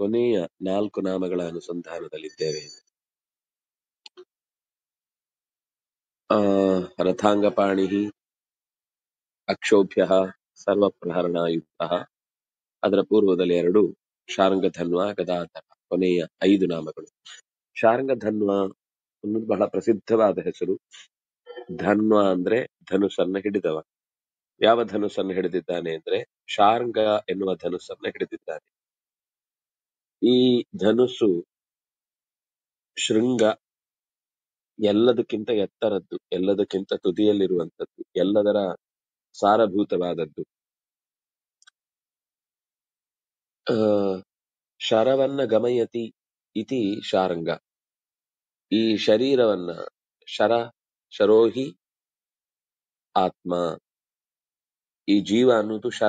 ಕೊನೆಯ ನಾಲ್ಕು ನಾಮಗಳ ಅನುಸಂಧಾನದಲ್ಲಿದ್ದೇವೆ ಆ ರಥಾಂಗಪಾಣಿ ಅಕ್ಷೋಭ್ಯ ಸರ್ವಪ್ರಹರಣಯುಕ್ತ ಅದರ ಪೂರ್ವದಲ್ಲಿ ಎರಡು ಶಾರ್ಂಗಧನ್ವ ಗದಾಧರ ಕೊನೆಯ ಐದು ನಾಮಗಳು ಶಾರ್ಂಗಧನ್ವ ಅನ್ನೋದು ಬಹಳ ಪ್ರಸಿದ್ಧವಾದ ಹೆಸರು ಧನ್ವ ಅಂದ್ರೆ ಧನುಸ್ಸನ್ನ ಹಿಡಿದವ ಯಾವ ಧನುಸ್ಸನ್ನು ಹಿಡಿದಿದ್ದಾನೆ ಅಂದ್ರೆ ಶಾರ್ಂಗ ಎನ್ನುವ ಧನುಸ್ಸನ್ನ ಹಿಡಿದಿದ್ದಾನೆ ಈ ಧನುಸ್ಸು ಶೃಂಗ ಎಲ್ಲದಕ್ಕಿಂತ ಎತ್ತರದ್ದು ಎಲ್ಲದಕ್ಕಿಂತ ತುದಿಯಲ್ಲಿರುವಂತದ್ದು ಎಲ್ಲದರ ಸಾರಭೂತವಾದದ್ದು ಆ ಶರವನ್ನ ಗಮಯತಿ ಇತಿ ಶಾರಂಗ ಈ ಶರೀರವನ್ನ ಶರ ಶರೋಹಿ ಆತ್ಮ ಈ ಜೀವ ಅನ್ನೋದು ಶರ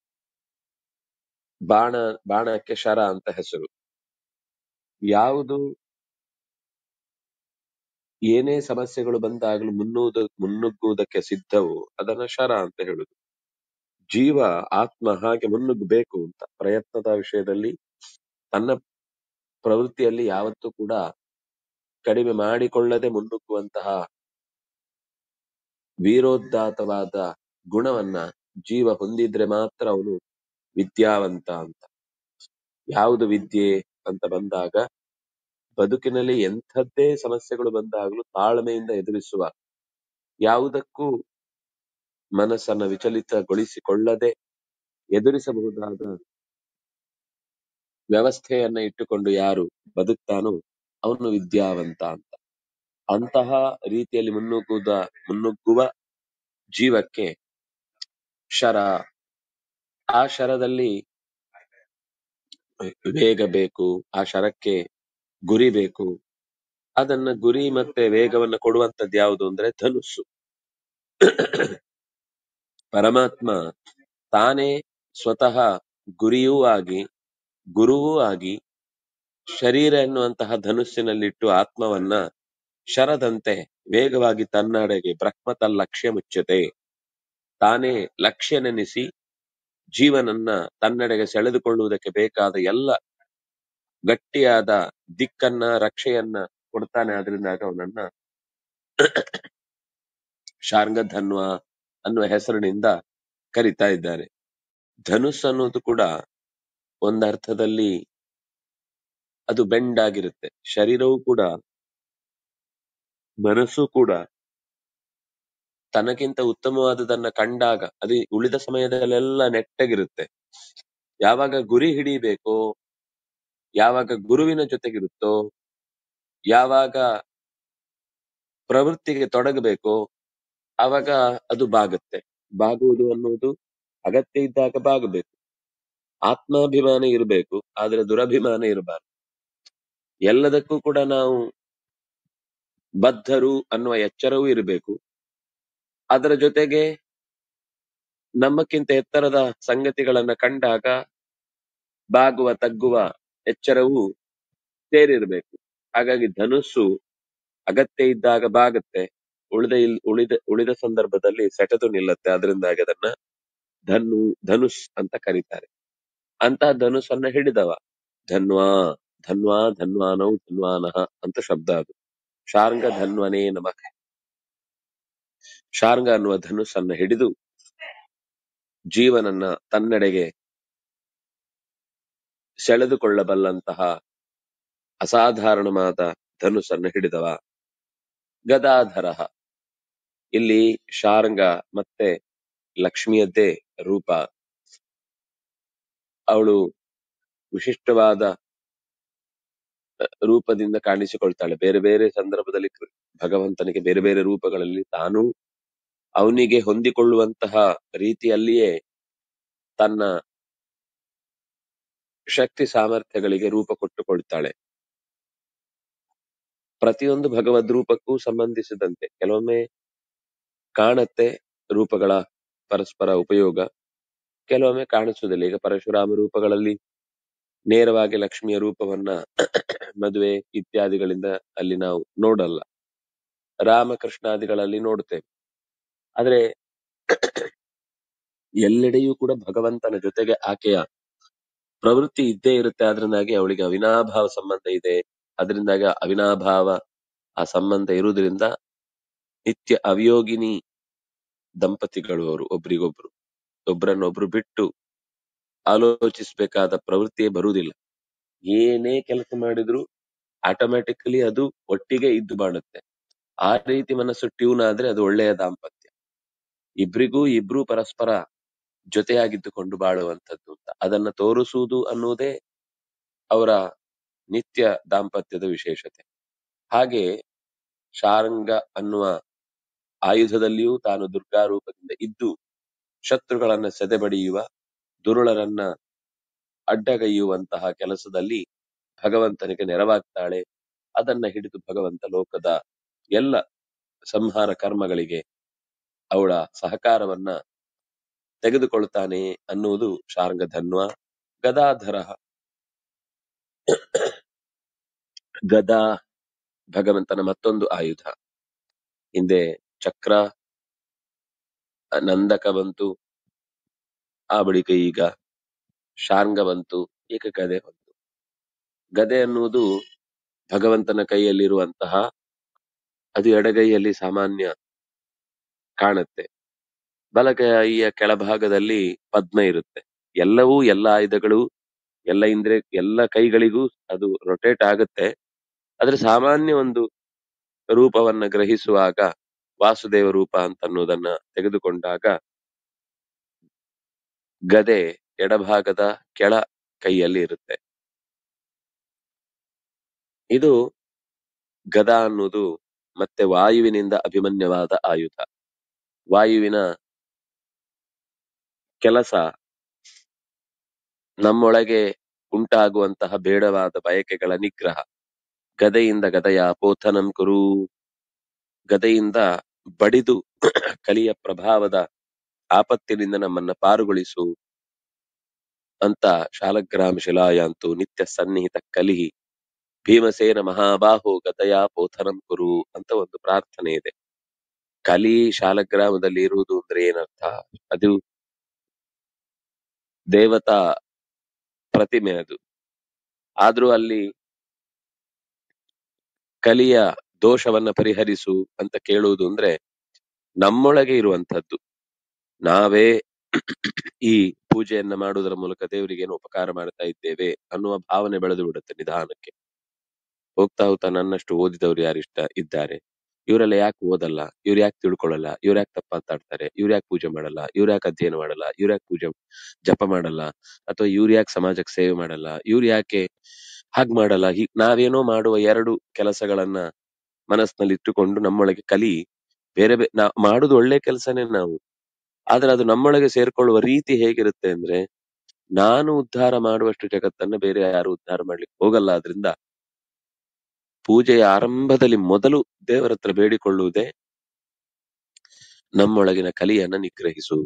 ಬಾಣ ಬಾಣಕ್ಕೆ ಶರ ಅಂತ ಹೆಸರು ಯಾವುದು ಏನೇ ಸಮಸ್ಯೆಗಳು ಬಂದಾಗಲೂ ಮುನ್ನುವುದು ಮುನ್ನುಗ್ಗುವುದಕ್ಕೆ ಸಿದ್ಧವು ಅದನ್ನ ಶರ ಅಂತ ಹೇಳುದು ಜೀವ ಆತ್ಮ ಹಾಗೆ ಮುನ್ನುಗ್ಗಬೇಕು ಅಂತ ಪ್ರಯತ್ನದ ವಿಷಯದಲ್ಲಿ ತನ್ನ ಪ್ರವೃತ್ತಿಯಲ್ಲಿ ಯಾವತ್ತೂ ಕೂಡ ಕಡಿಮೆ ಮಾಡಿಕೊಳ್ಳದೆ ಮುನ್ನುಗ್ಗುವಂತಹ ವೀರೋದ್ದಾತವಾದ ಗುಣವನ್ನ ಜೀವ ಹೊಂದಿದ್ರೆ ಮಾತ್ರ ಅವನು ವಿದ್ಯಾವಂತ ಅಂತ ಯಾವುದು ವಿದ್ಯೆ ಅಂತ ಬಂದಾಗ ಬದುಕಿನಲ್ಲಿ ಎಂಥದ್ದೇ ಸಮಸ್ಯೆಗಳು ಬಂದಾಗಲೂ ತಾಳ್ಮೆಯಿಂದ ಎದುರಿಸುವ ಯಾವುದಕ್ಕೂ ಮನಸ್ಸನ್ನ ವಿಚಲಿತಗೊಳಿಸಿಕೊಳ್ಳದೆ ಎದುರಿಸಬಹುದಾದ ವ್ಯವಸ್ಥೆಯನ್ನ ಇಟ್ಟುಕೊಂಡು ಯಾರು ಬದುಕ್ತಾನೋ ಅವನು ವಿದ್ಯಾವಂತ ಅಂತ ಅಂತಹ ರೀತಿಯಲ್ಲಿ ಮುನ್ನುಗ್ಗುವುದ ಮುನ್ನುಗ್ಗುವ ಜೀವಕ್ಕೆ ಶರ ಆ ಶರದಲ್ಲಿ ವೇಗ ಬೇಕು ಆ ಶರಕ್ಕೆ ಗುರಿ ಬೇಕು ಅದನ್ನ ಗುರಿ ಮತ್ತೆ ವೇಗವನ್ನ ಕೊಡುವಂತದ್ದು ಯಾವುದು ಅಂದ್ರೆ ಧನುಸ್ಸು ಪರಮಾತ್ಮ ತಾನೇ ಸ್ವತಃ ಗುರಿಯೂ ಆಗಿ ಗುರುವೂ ಆಗಿ ಶರೀರ ಎನ್ನುವಂತಹ ಧನುಸ್ಸಿನಲ್ಲಿಟ್ಟು ಆತ್ಮವನ್ನ ಶರದಂತೆ ವೇಗವಾಗಿ ತನ್ನಡೆಗೆ ಬ್ರಹ್ಮತ ಲಕ್ಷ್ಯ ಮುಚ್ಚತೆ ತಾನೇ ಲಕ್ಷ್ಯ ನೆನೆಸಿ ಜೀವನನ್ನ ತನ್ನೆಡೆಗೆ ಸೆಳೆದುಕೊಳ್ಳುವುದಕ್ಕೆ ಬೇಕಾದ ಎಲ್ಲ ಗಟ್ಟಿಯಾದ ದಿಕ್ಕನ್ನ ರಕ್ಷೆಯನ್ನ ಕೊಡ್ತಾನೆ ಅದರಿಂದಾಗ ಅವನನ್ನ ಶಾರ್ಂಗಧನ್ವ ಅನ್ನುವ ಹೆಸರಿನಿಂದ ಕರಿತಾ ಇದ್ದಾರೆ ಧನುಸ್ ಅನ್ನೋದು ಕೂಡ ಒಂದರ್ಥದಲ್ಲಿ ಅದು ಬೆಂಡ್ ಆಗಿರುತ್ತೆ ಶರೀರವೂ ಕೂಡ ಮನಸ್ಸು ಕೂಡ ತನಗಿಂತ ಉತ್ತಮವಾದದನ್ನ ಕಂಡಾಗ ಅದು ಉಳಿದ ಸಮಯದಲ್ಲೆಲ್ಲ ನೆಟ್ಟಗಿರುತ್ತೆ ಯಾವಾಗ ಗುರಿ ಹಿಡಿಬೇಕೋ ಯಾವಾಗ ಗುರುವಿನ ಜೊತೆಗಿರುತ್ತೋ ಯಾವಾಗ ಪ್ರವೃತ್ತಿಗೆ ತೊಡಗಬೇಕೋ ಆವಾಗ ಅದು ಬಾಗುತ್ತೆ ಬಾಗುವುದು ಅನ್ನುವುದು ಅಗತ್ಯ ಇದ್ದಾಗ ಬಾಗಬೇಕು ಆತ್ಮಾಭಿಮಾನ ಇರಬೇಕು ಆದ್ರೆ ದುರಭಿಮಾನ ಇರಬಾರದು ಎಲ್ಲದಕ್ಕೂ ಕೂಡ ನಾವು ಬದ್ಧರು ಅನ್ನುವ ಎಚ್ಚರವೂ ಇರಬೇಕು ಅದರ ಜೊತೆಗೆ ನಮ್ಮಕ್ಕಿಂತ ಎತ್ತರದ ಸಂಗತಿಗಳನ್ನ ಕಂಡಾಗ ಬಾಗುವ ತಗ್ಗುವ ಎಚ್ಚರವೂ ಸೇರಿರ್ಬೇಕು ಹಾಗಾಗಿ ಧನುಸ್ಸು ಅಗತ್ಯ ಇದ್ದಾಗ ಬಾಗುತ್ತೆ ಉಳಿದ ಇಲ್ ಉಳಿದ ಉಳಿದ ಸಂದರ್ಭದಲ್ಲಿ ಸೆಟೆದು ನಿಲ್ಲತ್ತೆ ಅದರಿಂದಾಗಿ ಅದನ್ನ ಧನು ಧನುಷ್ ಅಂತ ಕರೀತಾರೆ ಅಂತಹ ಧನುಸ್ಸನ್ನ ಹಿಡಿದವ ಧನ್ವಾ ಧನ್ವಾ ಧನ್ವಾನೌ ಧನ್ವಾನಃ ಅಂತ ಶಬ್ದ ಅದು ಶಾರ್ಂಗ ಧನ್ವನೇ ನಮಃ ಶಾರ್ಂಗ ಅನ್ನುವ ಧನುಸ್ಸನ್ನ ಹಿಡಿದು ಜೀವನನ್ನ ತನ್ನೆಡೆಗೆ ಸೆಳೆದುಕೊಳ್ಳಬಲ್ಲಂತಹ ಅಸಾಧಾರಣವಾದ ಧನುಸ್ಸನ್ನು ಹಿಡಿದವ ಗದಾಧರ ಇಲ್ಲಿ ಶಾರ್ಂಗ ಮತ್ತೆ ಲಕ್ಷ್ಮಿಯದ್ದೇ ರೂಪ ಅವಳು ವಿಶಿಷ್ಟವಾದ ರೂಪದಿಂದ ಕಾಣಿಸಿಕೊಳ್ತಾಳೆ ಬೇರೆ ಬೇರೆ ಸಂದರ್ಭದಲ್ಲಿ ಕೃ- ಭಗವಂತನಿಗೆ ಬೇರೆ ಬೇರೆ ರೂಪಗಳಲ್ಲಿ ತಾನು ಅವನಿಗೆ ಹೊಂದಿಕೊಳ್ಳುವಂತಹ ರೀತಿಯಲ್ಲಿಯೇ ತನ್ನ ಶಕ್ತಿ ಸಾಮರ್ಥ್ಯಗಳಿಗೆ ರೂಪ ಕೊಟ್ಟುಕೊಳ್ತಾಳೆ ಪ್ರತಿಯೊಂದು ಭಗವದ್ ರೂಪಕ್ಕೂ ಸಂಬಂಧಿಸಿದಂತೆ ಕೆಲವೊಮ್ಮೆ ಕಾಣತ್ತೆ ರೂಪಗಳ ಪರಸ್ಪರ ಉಪಯೋಗ ಕೆಲವೊಮ್ಮೆ ಕಾಣಿಸುವುದಿಲ್ಲ ಈಗ ಪರಶುರಾಮ ರೂಪಗಳಲ್ಲಿ ನೇರವಾಗಿ ಲಕ್ಷ್ಮಿಯ ರೂಪವನ್ನ ಮದುವೆ ಇತ್ಯಾದಿಗಳಿಂದ ಅಲ್ಲಿ ನಾವು ನೋಡಲ್ಲ ರಾಮಕೃಷ್ಣಾದಿಗಳಲ್ಲಿ ನೋಡ್ತೇವೆ ಆದ್ರೆ ಎಲ್ಲೆಡೆಯೂ ಕೂಡ ಭಗವಂತನ ಜೊತೆಗೆ ಆಕೆಯ ಪ್ರವೃತ್ತಿ ಇದ್ದೇ ಇರುತ್ತೆ ಅದರಿಂದಾಗಿ ಅವಳಿಗೆ ಅವಿನಾಭಾವ ಸಂಬಂಧ ಇದೆ ಅದರಿಂದಾಗಿ ಅವಿನಾಭಾವ ಆ ಸಂಬಂಧ ಇರುವುದರಿಂದ ನಿತ್ಯ ಅವಿಯೋಗಿನಿ ದಂಪತಿಗಳು ಅವರು ಒಬ್ರಿಗೊಬ್ರು ಒಬ್ರನ್ನೊಬ್ರು ಬಿಟ್ಟು ಆಲೋಚಿಸಬೇಕಾದ ಪ್ರವೃತ್ತಿಯೇ ಬರುವುದಿಲ್ಲ ಏನೇ ಕೆಲಸ ಮಾಡಿದ್ರು ಆಟೋಮ್ಯಾಟಿಕಲಿ ಅದು ಒಟ್ಟಿಗೆ ಇದ್ದು ಮಾಡುತ್ತೆ ಆ ರೀತಿ ಮನಸ್ಸು ಟ್ಯೂನ್ ಆದ್ರೆ ಅದು ಒಳ್ಳೆಯ ದಾಂಪತ್ಯ ಇಬ್ರಿಗೂ ಇಬ್ರು ಪರಸ್ಪರ ಜೊತೆಯಾಗಿದ್ದುಕೊಂಡು ಬಾಳುವಂತದ್ದು ಅಂತ ಅದನ್ನ ತೋರಿಸುವುದು ಅನ್ನುವುದೇ ಅವರ ನಿತ್ಯ ದಾಂಪತ್ಯದ ವಿಶೇಷತೆ ಹಾಗೆ ಶಾರಂಗ ಅನ್ನುವ ಆಯುಧದಲ್ಲಿಯೂ ತಾನು ದುರ್ಗಾ ರೂಪದಿಂದ ಇದ್ದು ಶತ್ರುಗಳನ್ನ ಸೆದೆಬಡಿಯುವ ದುರುಳರನ್ನ ಅಡ್ಡಗೈಯುವಂತಹ ಕೆಲಸದಲ್ಲಿ ಭಗವಂತನಿಗೆ ನೆರವಾಗ್ತಾಳೆ ಅದನ್ನ ಹಿಡಿದು ಭಗವಂತ ಲೋಕದ ಎಲ್ಲ ಸಂಹಾರ ಕರ್ಮಗಳಿಗೆ ಅವಳ ಸಹಕಾರವನ್ನ ತೆಗೆದುಕೊಳ್ತಾನೆ ಅನ್ನುವುದು ಶಾರ್ಂಗ ಧನ್ವ ಗದಾಧರ ಗದಾ ಭಗವಂತನ ಮತ್ತೊಂದು ಆಯುಧ ಹಿಂದೆ ಚಕ್ರ ನಂದಕ ಬಂತು ಆ ಬಳಿಕ ಈಗ ಶಾರ್ಂಗ ಬಂತು ಈಗ ಗದೆ ಬಂತು ಗದೆ ಅನ್ನುವುದು ಭಗವಂತನ ಕೈಯಲ್ಲಿರುವಂತಹ ಅದು ಎಡಗೈಯಲ್ಲಿ ಸಾಮಾನ್ಯ ಕಾಣುತ್ತೆ ಬಲಗೈಯ ಕೆಳಭಾಗದಲ್ಲಿ ಪದ್ಮ ಇರುತ್ತೆ ಎಲ್ಲವೂ ಎಲ್ಲ ಆಯುಧಗಳು ಎಲ್ಲ ಇಂದ್ರೆ ಎಲ್ಲ ಕೈಗಳಿಗೂ ಅದು ರೊಟೇಟ್ ಆಗುತ್ತೆ ಆದ್ರೆ ಸಾಮಾನ್ಯ ಒಂದು ರೂಪವನ್ನ ಗ್ರಹಿಸುವಾಗ ವಾಸುದೇವ ರೂಪ ಅಂತ ಅನ್ನೋದನ್ನ ತೆಗೆದುಕೊಂಡಾಗ ಗದೆ ಎಡಭಾಗದ ಕೆಳ ಕೈಯಲ್ಲಿ ಇರುತ್ತೆ ಇದು ಗದ ಅನ್ನುವುದು ಮತ್ತೆ ವಾಯುವಿನಿಂದ ಅಭಿಮನ್ಯವಾದ ಆಯುಧ ವಾಯುವಿನ ಕೆಲಸ ನಮ್ಮೊಳಗೆ ಉಂಟಾಗುವಂತಹ ಬೇಡವಾದ ಬಯಕೆಗಳ ನಿಗ್ರಹ ಗದೆಯಿಂದ ಗದೆಯ ಪೋಥನಂ ಕುರು ಗದೆಯಿಂದ ಬಡಿದು ಕಲಿಯ ಪ್ರಭಾವದ ಆಪತ್ತಿನಿಂದ ನಮ್ಮನ್ನ ಪಾರುಗೊಳಿಸು ಅಂತ ಶಾಲಗ್ರಾಮ ಶಿಲಾಯಾಂತು ನಿತ್ಯ ಸನ್ನಿಹಿತ ಕಲಿಹಿ ಭೀಮಸೇನ ಮಹಾಬಾಹು ಗದಯ ಪೋಥನಂ ಕುರು ಅಂತ ಒಂದು ಪ್ರಾರ್ಥನೆ ಇದೆ ಕಲಿ ಶಾಲಗ್ರಾಮದಲ್ಲಿ ಇರುವುದು ಅಂದ್ರೆ ಏನರ್ಥ ಅದು ದೇವತಾ ಪ್ರತಿಮೆ ಅದು ಆದ್ರೂ ಅಲ್ಲಿ ಕಲಿಯ ದೋಷವನ್ನ ಪರಿಹರಿಸು ಅಂತ ಕೇಳುವುದು ಅಂದ್ರೆ ನಮ್ಮೊಳಗೆ ಇರುವಂತದ್ದು ನಾವೇ ಈ ಪೂಜೆಯನ್ನ ಮಾಡುವುದರ ಮೂಲಕ ದೇವರಿಗೆ ಏನು ಉಪಕಾರ ಮಾಡ್ತಾ ಇದ್ದೇವೆ ಅನ್ನುವ ಭಾವನೆ ಬೆಳೆದು ಬಿಡುತ್ತೆ ನಿಧಾನಕ್ಕೆ ಹೋಗ್ತಾ ಹೋಗ್ತಾ ನನ್ನಷ್ಟು ಓದಿದವರು ಯಾರಿಷ್ಟ ಇದ್ದಾರೆ ಇವರೆಲ್ಲ ಯಾಕೆ ಓದಲ್ಲ ಇವ್ರು ಯಾಕೆ ತಿಳ್ಕೊಳ್ಳಲ್ಲ ಇವ್ರು ಯಾಕೆ ತಪ್ಪಾತಾಡ್ತಾರೆ ಇವ್ರು ಯಾಕೆ ಪೂಜೆ ಮಾಡಲ್ಲ ಇವ್ರು ಯಾಕೆ ಅಧ್ಯಯನ ಮಾಡಲ್ಲ ಇವ್ರು ಯಾಕೆ ಪೂಜೆ ಜಪ ಮಾಡಲ್ಲ ಅಥವಾ ಇವ್ರು ಯಾಕೆ ಸಮಾಜಕ್ಕೆ ಸೇವೆ ಮಾಡಲ್ಲ ಇವ್ರು ಯಾಕೆ ಹಾಗ್ ಮಾಡಲ್ಲ ಹೀಗ್ ನಾವೇನೋ ಮಾಡುವ ಎರಡು ಕೆಲಸಗಳನ್ನ ಮನಸ್ಸಿನಲ್ಲಿ ಇಟ್ಟುಕೊಂಡು ನಮ್ಮೊಳಗೆ ಕಲಿ ಬೇರೆ ಬೇರೆ ನಾ ಮಾಡುದು ಒಳ್ಳೆ ಕೆಲಸನೇ ನಾವು ಆದ್ರೆ ಅದು ನಮ್ಮೊಳಗೆ ಸೇರ್ಕೊಳ್ಳುವ ರೀತಿ ಹೇಗಿರುತ್ತೆ ಅಂದ್ರೆ ನಾನು ಉದ್ಧಾರ ಮಾಡುವಷ್ಟು ಜಗತ್ತನ್ನ ಬೇರೆ ಯಾರು ಉದ್ಧಾರ ಮಾಡ್ಲಿಕ್ಕೆ ಹೋಗಲ್ಲ ಆದ್ರಿಂದ ಪೂಜೆಯ ಆರಂಭದಲ್ಲಿ ಮೊದಲು ದೇವರ ಹತ್ರ ಬೇಡಿಕೊಳ್ಳುವುದೇ ನಮ್ಮೊಳಗಿನ ಕಲಿಯನ್ನ ನಿಗ್ರಹಿಸು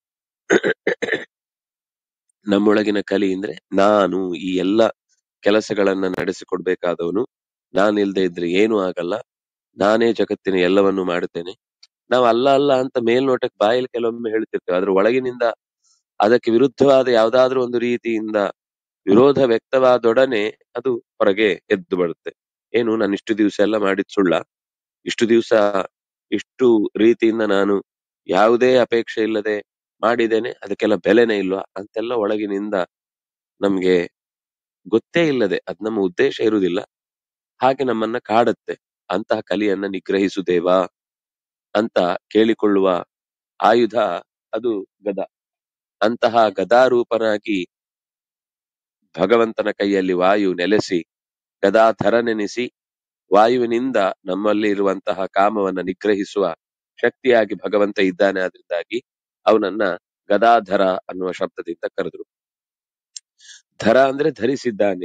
ನಮ್ಮೊಳಗಿನ ಕಲಿ ಅಂದ್ರೆ ನಾನು ಈ ಎಲ್ಲ ಕೆಲಸಗಳನ್ನ ನಡೆಸಿಕೊಡ್ಬೇಕಾದವನು ನಾನಿಲ್ದೆ ಇದ್ರೆ ಏನೂ ಆಗಲ್ಲ ನಾನೇ ಜಗತ್ತಿನ ಎಲ್ಲವನ್ನು ಮಾಡುತ್ತೇನೆ ನಾವು ಅಲ್ಲ ಅಲ್ಲ ಅಂತ ಮೇಲ್ನೋಟಕ್ಕೆ ಬಾಯಲ್ಲಿ ಕೆಲವೊಮ್ಮೆ ಹೇಳ್ತಿರ್ತೇವೆ ಅದ್ರ ಒಳಗಿನಿಂದ ಅದಕ್ಕೆ ವಿರುದ್ಧವಾದ ಯಾವ್ದಾದ್ರೂ ಒಂದು ರೀತಿಯಿಂದ ವಿರೋಧ ವ್ಯಕ್ತವಾದೊಡನೆ ಅದು ಹೊರಗೆ ಎದ್ದು ಬರುತ್ತೆ ಏನು ನಾನು ಇಷ್ಟು ದಿವಸ ಎಲ್ಲ ಮಾಡಿದ್ ಸುಳ್ಳ ಇಷ್ಟು ದಿವಸ ಇಷ್ಟು ರೀತಿಯಿಂದ ನಾನು ಯಾವುದೇ ಅಪೇಕ್ಷೆ ಇಲ್ಲದೆ ಮಾಡಿದ್ದೇನೆ ಅದಕ್ಕೆಲ್ಲ ಬೆಲೆನೇ ಇಲ್ವಾ ಅಂತೆಲ್ಲ ಒಳಗಿನಿಂದ ನಮ್ಗೆ ಗೊತ್ತೇ ಇಲ್ಲದೆ ಅದ್ ನಮ್ಮ ಉದ್ದೇಶ ಇರುವುದಿಲ್ಲ ಹಾಗೆ ನಮ್ಮನ್ನ ಕಾಡುತ್ತೆ ಅಂತಹ ಕಲಿಯನ್ನ ನಿಗ್ರಹಿಸು ದೇವಾ ಅಂತ ಕೇಳಿಕೊಳ್ಳುವ ಆಯುಧ ಅದು ಗದ ಅಂತಹ ಗದಾರೂಪನಾಗಿ ಭಗವಂತನ ಕೈಯಲ್ಲಿ ವಾಯು ನೆಲೆಸಿ ಗದಾಧರ ನೆನೆಸಿ ವಾಯುವಿನಿಂದ ನಮ್ಮಲ್ಲಿ ಇರುವಂತಹ ಕಾಮವನ್ನ ನಿಗ್ರಹಿಸುವ ಶಕ್ತಿಯಾಗಿ ಭಗವಂತ ಇದ್ದಾನೆ ಆದ್ರಿಂದಾಗಿ ಅವನನ್ನ ಗದಾಧರ ಅನ್ನುವ ಶಬ್ದದಿಂದ ಕರೆದ್ರು ಧರ ಅಂದ್ರೆ ಧರಿಸಿದ್ದಾನೆ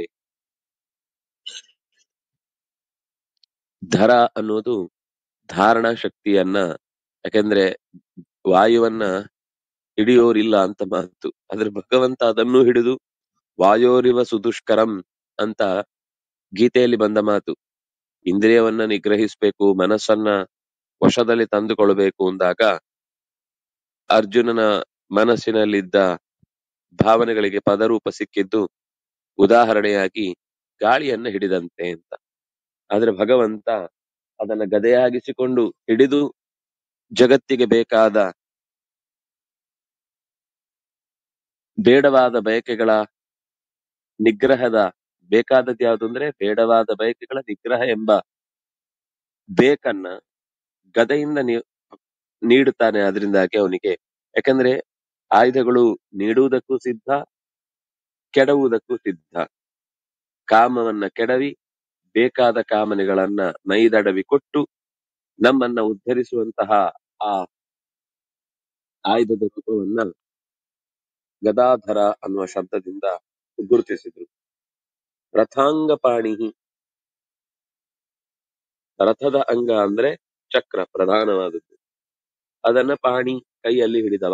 ಧರ ಅನ್ನೋದು ಧಾರಣಾ ಶಕ್ತಿಯನ್ನ ಯಾಕೆಂದ್ರೆ ವಾಯುವನ್ನ ಹಿಡಿಯೋರಿಲ್ಲ ಅಂತ ಮಾತು ಆದ್ರೆ ಭಗವಂತ ಅದನ್ನು ಹಿಡಿದು ವಾಯೋರಿವ ಸುದುಷ್ಕರಂ ಅಂತ ಗೀತೆಯಲ್ಲಿ ಬಂದ ಮಾತು ಇಂದ್ರಿಯವನ್ನ ನಿಗ್ರಹಿಸ್ಬೇಕು ಮನಸ್ಸನ್ನ ವಶದಲ್ಲಿ ತಂದುಕೊಳ್ಬೇಕು ಅಂದಾಗ ಅರ್ಜುನನ ಮನಸ್ಸಿನಲ್ಲಿದ್ದ ಭಾವನೆಗಳಿಗೆ ಪದರೂಪ ಸಿಕ್ಕಿದ್ದು ಉದಾಹರಣೆಯಾಗಿ ಗಾಳಿಯನ್ನ ಹಿಡಿದಂತೆ ಅಂತ ಆದ್ರೆ ಭಗವಂತ ಅದನ್ನ ಗದೆಯಾಗಿಸಿಕೊಂಡು ಹಿಡಿದು ಜಗತ್ತಿಗೆ ಬೇಕಾದ ಬೇಡವಾದ ಬಯಕೆಗಳ ನಿಗ್ರಹದ ಬೇಕಾದದ್ದು ಯಾವುದು ಅಂದ್ರೆ ಬೇಡವಾದ ಬಯಕೆಗಳ ನಿಗ್ರಹ ಎಂಬ ಬೇಕನ್ನ ಗದೆಯಿಂದ ನೀ ನೀಡುತ್ತಾನೆ ಅದರಿಂದಾಗಿ ಅವನಿಗೆ ಯಾಕಂದ್ರೆ ಆಯುಧಗಳು ನೀಡುವುದಕ್ಕೂ ಸಿದ್ಧ ಕೆಡವುವುದಕ್ಕೂ ಸಿದ್ಧ ಕಾಮವನ್ನ ಕೆಡವಿ ಬೇಕಾದ ಕಾಮನೆಗಳನ್ನ ಮೈದಡವಿ ಕೊಟ್ಟು ನಮ್ಮನ್ನ ಉದ್ಧರಿಸುವಂತಹ ಆ ಆಯುಧದ ರೂಪವನ್ನ ಗದಾಧರ ಅನ್ನುವ ಶಬ್ದದಿಂದ ಗುರುತಿಸಿದ್ರು ರಥಾಂಗ ಪಾಣಿ ರಥದ ಅಂಗ ಅಂದ್ರೆ ಚಕ್ರ ಪ್ರಧಾನವಾದದ್ದು ಅದನ್ನ ಪಾಣಿ ಕೈಯಲ್ಲಿ ಹಿಡಿದವ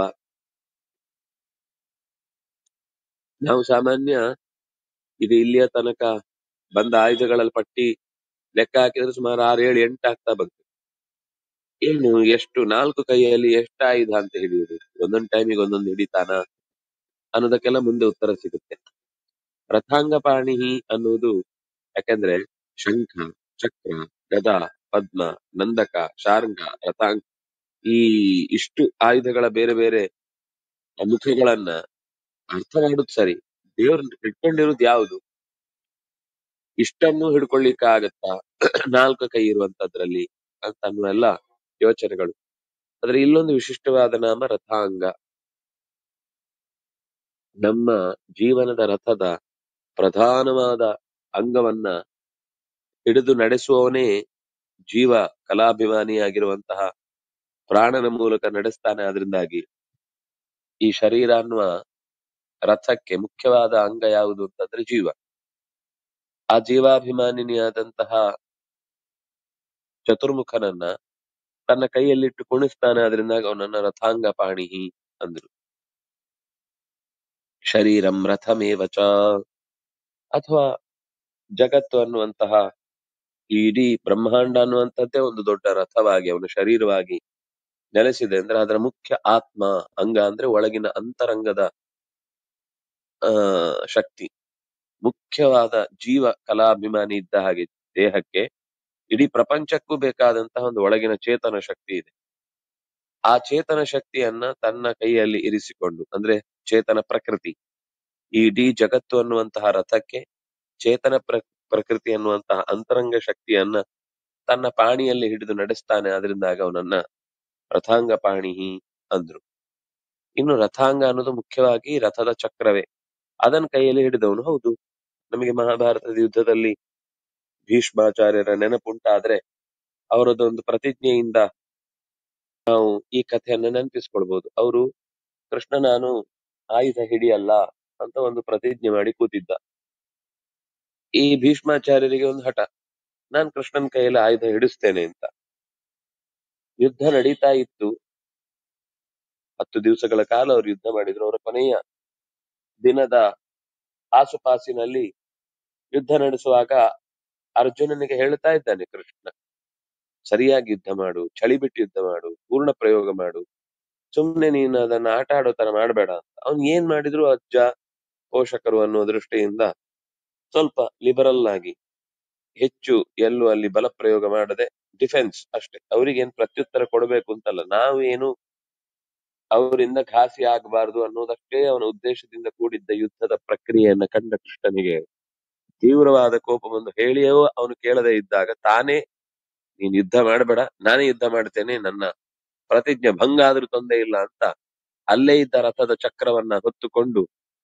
ನಾವು ಸಾಮಾನ್ಯ ಇದು ಇಲ್ಲಿಯ ತನಕ ಬಂದ ಆಯುಧಗಳಲ್ಲಿ ಪಟ್ಟಿ ಲೆಕ್ಕ ಹಾಕಿದ್ರೆ ಸುಮಾರು ಆರು ಏಳು ಎಂಟು ಆಗ್ತಾ ಬಂತು ಏನು ಎಷ್ಟು ನಾಲ್ಕು ಕೈಯಲ್ಲಿ ಎಷ್ಟು ಆಯುಧ ಅಂತ ಹಿಡಿಯುವುದು ಒಂದೊಂದು ಟೈಮಿಗೆ ಒಂದೊಂದು ಹಿಡಿತಾನ ಅನ್ನೋದಕ್ಕೆಲ್ಲ ಮುಂದೆ ಉತ್ತರ ಸಿಗುತ್ತೆ ರಥಾಂಗ ಪಾಣಿ ಅನ್ನುವುದು ಯಾಕಂದ್ರೆ ಶಂಖ ಚಕ್ರ ಗದ ಪದ್ಮ ನಂದಕ ಶಾರ್ಂಗ ರಥಾಂಗ ಈ ಇಷ್ಟು ಆಯುಧಗಳ ಬೇರೆ ಬೇರೆ ಮುಖಗಳನ್ನ ಅರ್ಥ ಮಾಡುದು ಸರಿ ದೇವ್ರು ಹಿಡ್ಕೊಂಡಿರೋದು ಯಾವುದು ಇಷ್ಟನ್ನು ಹಿಡ್ಕೊಳ್ಳಿಕ್ಕೆ ಆಗತ್ತಾ ನಾಲ್ಕು ಕೈ ಇರುವಂತದ್ರಲ್ಲಿ ಅಂತ ಅನ್ನುವ ಎಲ್ಲ ಯೋಚನೆಗಳು ಆದ್ರೆ ಇಲ್ಲೊಂದು ವಿಶಿಷ್ಟವಾದ ನಾಮ ರಥಾಂಗ ನಮ್ಮ ಜೀವನದ ರಥದ ಪ್ರಧಾನವಾದ ಅಂಗವನ್ನ ಹಿಡಿದು ನಡೆಸುವವನೇ ಜೀವ ಕಲಾಭಿಮಾನಿಯಾಗಿರುವಂತಹ ಪ್ರಾಣನ ಮೂಲಕ ನಡೆಸ್ತಾನೆ ಅದರಿಂದಾಗಿ ಈ ಶರೀರ ಅನ್ನುವ ರಥಕ್ಕೆ ಮುಖ್ಯವಾದ ಅಂಗ ಯಾವುದು ಅಂತಂದ್ರೆ ಜೀವ ಆ ಜೀವಾಭಿಮಾನಿನಿಯಾದಂತಹ ಚತುರ್ಮುಖನನ್ನ ತನ್ನ ಕೈಯಲ್ಲಿಟ್ಟು ಕುಣಿಸ್ತಾನೆ ಅದರಿಂದಾಗಿ ಅವನನ್ನ ರಥಾಂಗ ಪಾಣಿಹಿ ಅಂದ್ರು ಶರೀರಂ ರಥಮೇವ ಚ ಅಥವಾ ಜಗತ್ತು ಅನ್ನುವಂತಹ ಈ ಇಡೀ ಬ್ರಹ್ಮಾಂಡ ಅನ್ನುವಂಥದ್ದೇ ಒಂದು ದೊಡ್ಡ ರಥವಾಗಿ ಅವನ ಶರೀರವಾಗಿ ನೆಲೆಸಿದೆ ಅಂದ್ರೆ ಅದರ ಮುಖ್ಯ ಆತ್ಮ ಅಂಗ ಅಂದ್ರೆ ಒಳಗಿನ ಅಂತರಂಗದ ಆ ಶಕ್ತಿ ಮುಖ್ಯವಾದ ಜೀವ ಕಲಾಭಿಮಾನಿ ಇದ್ದ ಹಾಗೆ ದೇಹಕ್ಕೆ ಇಡೀ ಪ್ರಪಂಚಕ್ಕೂ ಬೇಕಾದಂತಹ ಒಂದು ಒಳಗಿನ ಚೇತನ ಶಕ್ತಿ ಇದೆ ಆ ಚೇತನ ಶಕ್ತಿಯನ್ನ ತನ್ನ ಕೈಯಲ್ಲಿ ಇರಿಸಿಕೊಂಡು ಅಂದ್ರೆ ಚೇತನ ಪ್ರಕೃತಿ ಈ ಇಡೀ ಜಗತ್ತು ಅನ್ನುವಂತಹ ರಥಕ್ಕೆ ಚೇತನ ಪ್ರ ಪ್ರಕೃತಿ ಅನ್ನುವಂತಹ ಅಂತರಂಗ ಶಕ್ತಿಯನ್ನ ತನ್ನ ಪಾಣಿಯಲ್ಲಿ ಹಿಡಿದು ನಡೆಸ್ತಾನೆ ಅದರಿಂದಾಗ ಅವನನ್ನ ರಥಾಂಗ ಪಾಣಿಹಿ ಅಂದ್ರು ಇನ್ನು ರಥಾಂಗ ಅನ್ನೋದು ಮುಖ್ಯವಾಗಿ ರಥದ ಚಕ್ರವೇ ಅದನ್ನ ಕೈಯಲ್ಲಿ ಹಿಡಿದವನು ಹೌದು ನಮಗೆ ಮಹಾಭಾರತದ ಯುದ್ಧದಲ್ಲಿ ಭೀಷ್ಮಾಚಾರ್ಯರ ನೆನಪುಂಟಾದ್ರೆ ಅವರದೊಂದು ಪ್ರತಿಜ್ಞೆಯಿಂದ ನಾವು ಈ ಕಥೆಯನ್ನ ನೆನಪಿಸ್ಕೊಳ್ಬಹುದು ಅವರು ಕೃಷ್ಣ ನಾನು ಆಯುಧ ಹಿಡಿಯಲ್ಲ ಅಂತ ಒಂದು ಪ್ರತಿಜ್ಞೆ ಮಾಡಿ ಕೂತಿದ್ದ ಈ ಭೀಷ್ಮಾಚಾರ್ಯರಿಗೆ ಒಂದು ಹಠ ನಾನ್ ಕೃಷ್ಣನ್ ಕೈಯಲ್ಲಿ ಆಯುಧ ಹಿಡಿಸ್ತೇನೆ ಅಂತ ಯುದ್ಧ ನಡೀತಾ ಇತ್ತು ಹತ್ತು ದಿವಸಗಳ ಕಾಲ ಅವರು ಯುದ್ಧ ಮಾಡಿದ್ರು ಅವರ ಕೊನೆಯ ದಿನದ ಆಸುಪಾಸಿನಲ್ಲಿ ಯುದ್ಧ ನಡೆಸುವಾಗ ಅರ್ಜುನನಿಗೆ ಹೇಳ್ತಾ ಇದ್ದಾನೆ ಕೃಷ್ಣ ಸರಿಯಾಗಿ ಯುದ್ಧ ಮಾಡು ಚಳಿ ಬಿಟ್ಟು ಯುದ್ಧ ಮಾಡು ಪೂರ್ಣ ಪ್ರಯೋಗ ಮಾಡು ಸುಮ್ನೆ ನೀನು ಅದನ್ನ ಆಟ ಆಡೋ ತರ ಮಾಡಬೇಡ ಅಂತ ಅವ್ನ್ ಏನ್ ಮಾಡಿದ್ರು ಅಜ್ಜ ಪೋಷಕರು ಅನ್ನೋ ದೃಷ್ಟಿಯಿಂದ ಸ್ವಲ್ಪ ಲಿಬರಲ್ ಆಗಿ ಹೆಚ್ಚು ಎಲ್ಲೂ ಅಲ್ಲಿ ಬಲ ಪ್ರಯೋಗ ಮಾಡದೆ ಡಿಫೆನ್ಸ್ ಅಷ್ಟೇ ಅವ್ರಿಗೇನ್ ಪ್ರತ್ಯುತ್ತರ ಕೊಡಬೇಕು ಅಂತಲ್ಲ ನಾವು ಏನು ಅವರಿಂದ ಘಾಸಿ ಆಗಬಾರದು ಅನ್ನೋದಷ್ಟೇ ಅವನ ಉದ್ದೇಶದಿಂದ ಕೂಡಿದ್ದ ಯುದ್ಧದ ಪ್ರಕ್ರಿಯೆಯನ್ನ ಕಂಡ ಕೃಷ್ಣನಿಗೆ ತೀವ್ರವಾದ ಕೋಪವನ್ನು ಹೇಳಿಯೋ ಅವನು ಕೇಳದೆ ಇದ್ದಾಗ ತಾನೇ ನೀನ್ ಯುದ್ಧ ಮಾಡಬೇಡ ನಾನೇ ಯುದ್ಧ ಮಾಡ್ತೇನೆ ನನ್ನ ಪ್ರತಿಜ್ಞೆ ಭಂಗ ಆದ್ರೂ ತೊಂದರೆ ಇಲ್ಲ ಅಂತ ಅಲ್ಲೇ ಇದ್ದ ರಥದ ಚಕ್ರವನ್ನ ಹೊತ್ತುಕೊಂಡು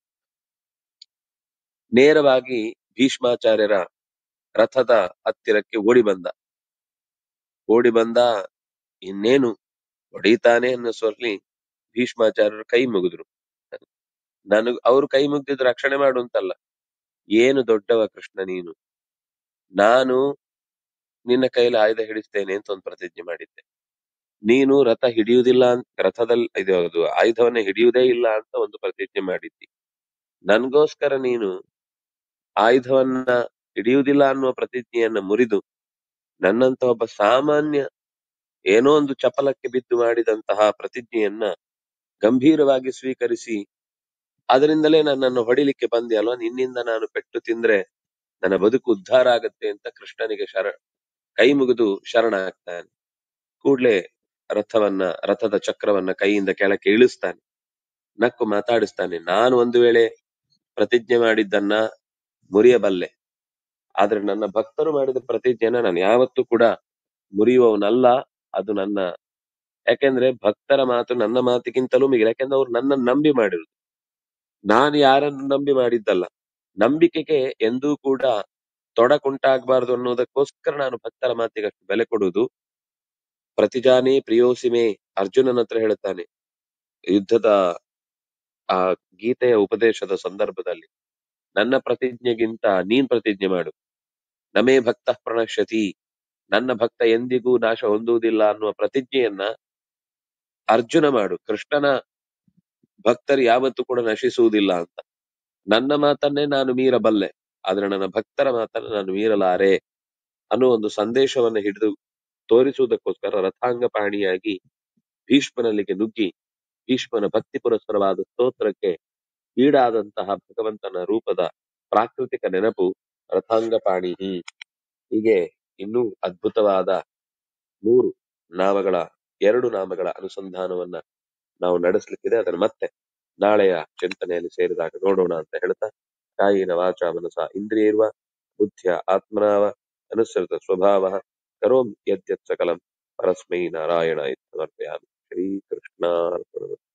ನೇರವಾಗಿ ಭೀಷ್ಮಾಚಾರ್ಯರ ರಥದ ಹತ್ತಿರಕ್ಕೆ ಓಡಿ ಬಂದ ಓಡಿ ಬಂದ ಇನ್ನೇನು ಹೊಡಿತಾನೆ ಅನ್ನೋ ಸ್ವರ್ಲಿ ಭೀಷ್ಮಾಚಾರ್ಯರು ಕೈ ಮುಗಿದ್ರು ನನಗ್ ಅವ್ರು ಕೈ ಮುಗ್ದಿದ್ದು ರಕ್ಷಣೆ ಮಾಡು ಅಂತಲ್ಲ ಏನು ದೊಡ್ಡವ ಕೃಷ್ಣ ನೀನು ನಾನು ನಿನ್ನ ಕೈಯಲ್ಲಿ ಆಯುಧ ಹಿಡಿಸ್ತೇನೆ ಅಂತ ಒಂದು ಪ್ರತಿಜ್ಞೆ ಮಾಡಿದ್ದೆ ನೀನು ರಥ ಹಿಡಿಯುವುದಿಲ್ಲ ಅಂತ ರಥದಲ್ಲಿ ಇದು ಅದು ಆಯುಧವನ್ನ ಹಿಡಿಯುವುದೇ ಇಲ್ಲ ಅಂತ ಒಂದು ಪ್ರತಿಜ್ಞೆ ಮಾಡಿದ್ದಿ ನನ್ಗೋಸ್ಕರ ನೀನು ಆಯುಧವನ್ನ ಹಿಡಿಯುವುದಿಲ್ಲ ಅನ್ನುವ ಪ್ರತಿಜ್ಞೆಯನ್ನ ಮುರಿದು ನನ್ನಂತ ಒಬ್ಬ ಸಾಮಾನ್ಯ ಏನೋ ಒಂದು ಚಪಲಕ್ಕೆ ಬಿದ್ದು ಮಾಡಿದಂತಹ ಪ್ರತಿಜ್ಞೆಯನ್ನ ಗಂಭೀರವಾಗಿ ಸ್ವೀಕರಿಸಿ ಅದರಿಂದಲೇ ನನ್ನನ್ನು ಹೊಡಿಲಿಕ್ಕೆ ಬಂದ್ಯಲ್ವಾ ನಿನ್ನಿಂದ ನಾನು ಪೆಟ್ಟು ತಿಂದ್ರೆ ನನ್ನ ಬದುಕು ಉದ್ಧಾರ ಆಗತ್ತೆ ಅಂತ ಕೃಷ್ಣನಿಗೆ ಶರ ಕೈ ಮುಗಿದು ಶರಣಾಗ್ತಾನೆ ಕೂಡ್ಲೆ ರಥವನ್ನ ರಥದ ಚಕ್ರವನ್ನ ಕೈಯಿಂದ ಕೆಳಕ್ಕೆ ಇಳಿಸ್ತಾನೆ ನಕ್ಕು ಮಾತಾಡಿಸ್ತಾನೆ ನಾನು ಒಂದು ವೇಳೆ ಪ್ರತಿಜ್ಞೆ ಮಾಡಿದ್ದನ್ನ ಮುರಿಯಬಲ್ಲೆ ಆದ್ರೆ ನನ್ನ ಭಕ್ತರು ಮಾಡಿದ ಪ್ರತಿಜ್ಞೆನ ನಾನು ಯಾವತ್ತೂ ಕೂಡ ಮುರಿಯುವವನಲ್ಲ ಅದು ನನ್ನ ಯಾಕೆಂದ್ರೆ ಭಕ್ತರ ಮಾತು ನನ್ನ ಮಾತಿಗಿಂತಲೂ ಮಿಗಿಲು ಯಾಕೆಂದ್ರೆ ಅವ್ರು ನನ್ನ ನಂಬಿ ಮಾಡಿರುದು ನಾನು ಯಾರನ್ನು ನಂಬಿ ಮಾಡಿದ್ದಲ್ಲ ನಂಬಿಕೆಗೆ ಎಂದೂ ಕೂಡ ತೊಡಕುಂಟಾಗಬಾರದು ಅನ್ನೋದಕ್ಕೋಸ್ಕರ ನಾನು ಭಕ್ತರ ಮಾತಿಗೆ ಅಷ್ಟು ಬೆಲೆ ಕೊಡುವುದು ಪ್ರತಿಜಾನೇ ಪ್ರಿಯೋಸಿಮೆ ಅರ್ಜುನನ ಹತ್ರ ಹೇಳುತ್ತಾನೆ ಯುದ್ಧದ ಆ ಗೀತೆಯ ಉಪದೇಶದ ಸಂದರ್ಭದಲ್ಲಿ ನನ್ನ ಪ್ರತಿಜ್ಞೆಗಿಂತ ನೀನ್ ಪ್ರತಿಜ್ಞೆ ಮಾಡು ನಮೇ ಭಕ್ತ ಪ್ರಣಶ್ಯತಿ ನನ್ನ ಭಕ್ತ ಎಂದಿಗೂ ನಾಶ ಹೊಂದುವುದಿಲ್ಲ ಅನ್ನುವ ಪ್ರತಿಜ್ಞೆಯನ್ನ ಅರ್ಜುನ ಮಾಡು ಕೃಷ್ಣನ ಭಕ್ತರು ಯಾವತ್ತೂ ಕೂಡ ನಶಿಸುವುದಿಲ್ಲ ಅಂತ ನನ್ನ ಮಾತನ್ನೇ ನಾನು ಮೀರಬಲ್ಲೆ ಆದ್ರೆ ನನ್ನ ಭಕ್ತರ ಮಾತನ್ನ ನಾನು ಮೀರಲಾರೆ ಅನ್ನೋ ಒಂದು ಸಂದೇಶವನ್ನ ಹಿಡಿದು ತೋರಿಸುವುದಕ್ಕೋಸ್ಕರ ರಥಾಂಗ ಪಾಣಿಯಾಗಿ ಭೀಷ್ಮನಲ್ಲಿಗೆ ನುಗ್ಗಿ ಭೀಷ್ಮನ ಭಕ್ತಿ ಪುರಸ್ಸರವಾದ ಸ್ತೋತ್ರಕ್ಕೆ ಈಡಾದಂತಹ ಭಗವಂತನ ರೂಪದ ಪ್ರಾಕೃತಿಕ ನೆನಪು ರಥಾಂಗಪಾಣಿ ಹೀಗೆ ಇನ್ನೂ ಅದ್ಭುತವಾದ ಮೂರು ನಾಮಗಳ ಎರಡು ನಾಮಗಳ ಅನುಸಂಧಾನವನ್ನ ನಾವು ನಡೆಸಲಿಕ್ಕಿದೆ ಅದನ್ನ ಮತ್ತೆ ನಾಳೆಯ ಚಿಂತನೆಯಲ್ಲಿ ಸೇರಿದಾಗ ನೋಡೋಣ ಅಂತ ಹೇಳ್ತಾ ಕಾಯಿನ ವಾಚ ಮನಸ ಇಂದ್ರಿಯರ್ವ ಬುದ್ಧಿಯ ಆತ್ಮನಾವ ಅನುಸೃತ ಸ್ವಭಾವ ಕರೋಮ್ ಯದ್ಯತ್ ಸಕಲಂ ಪರಸ್ಮೈ ನಾರಾಯಣ ಇತ್ಯರ್ಪಯಾಮಿ ಶ್ರೀಕೃಷ್ಣಾರ್ಪಣ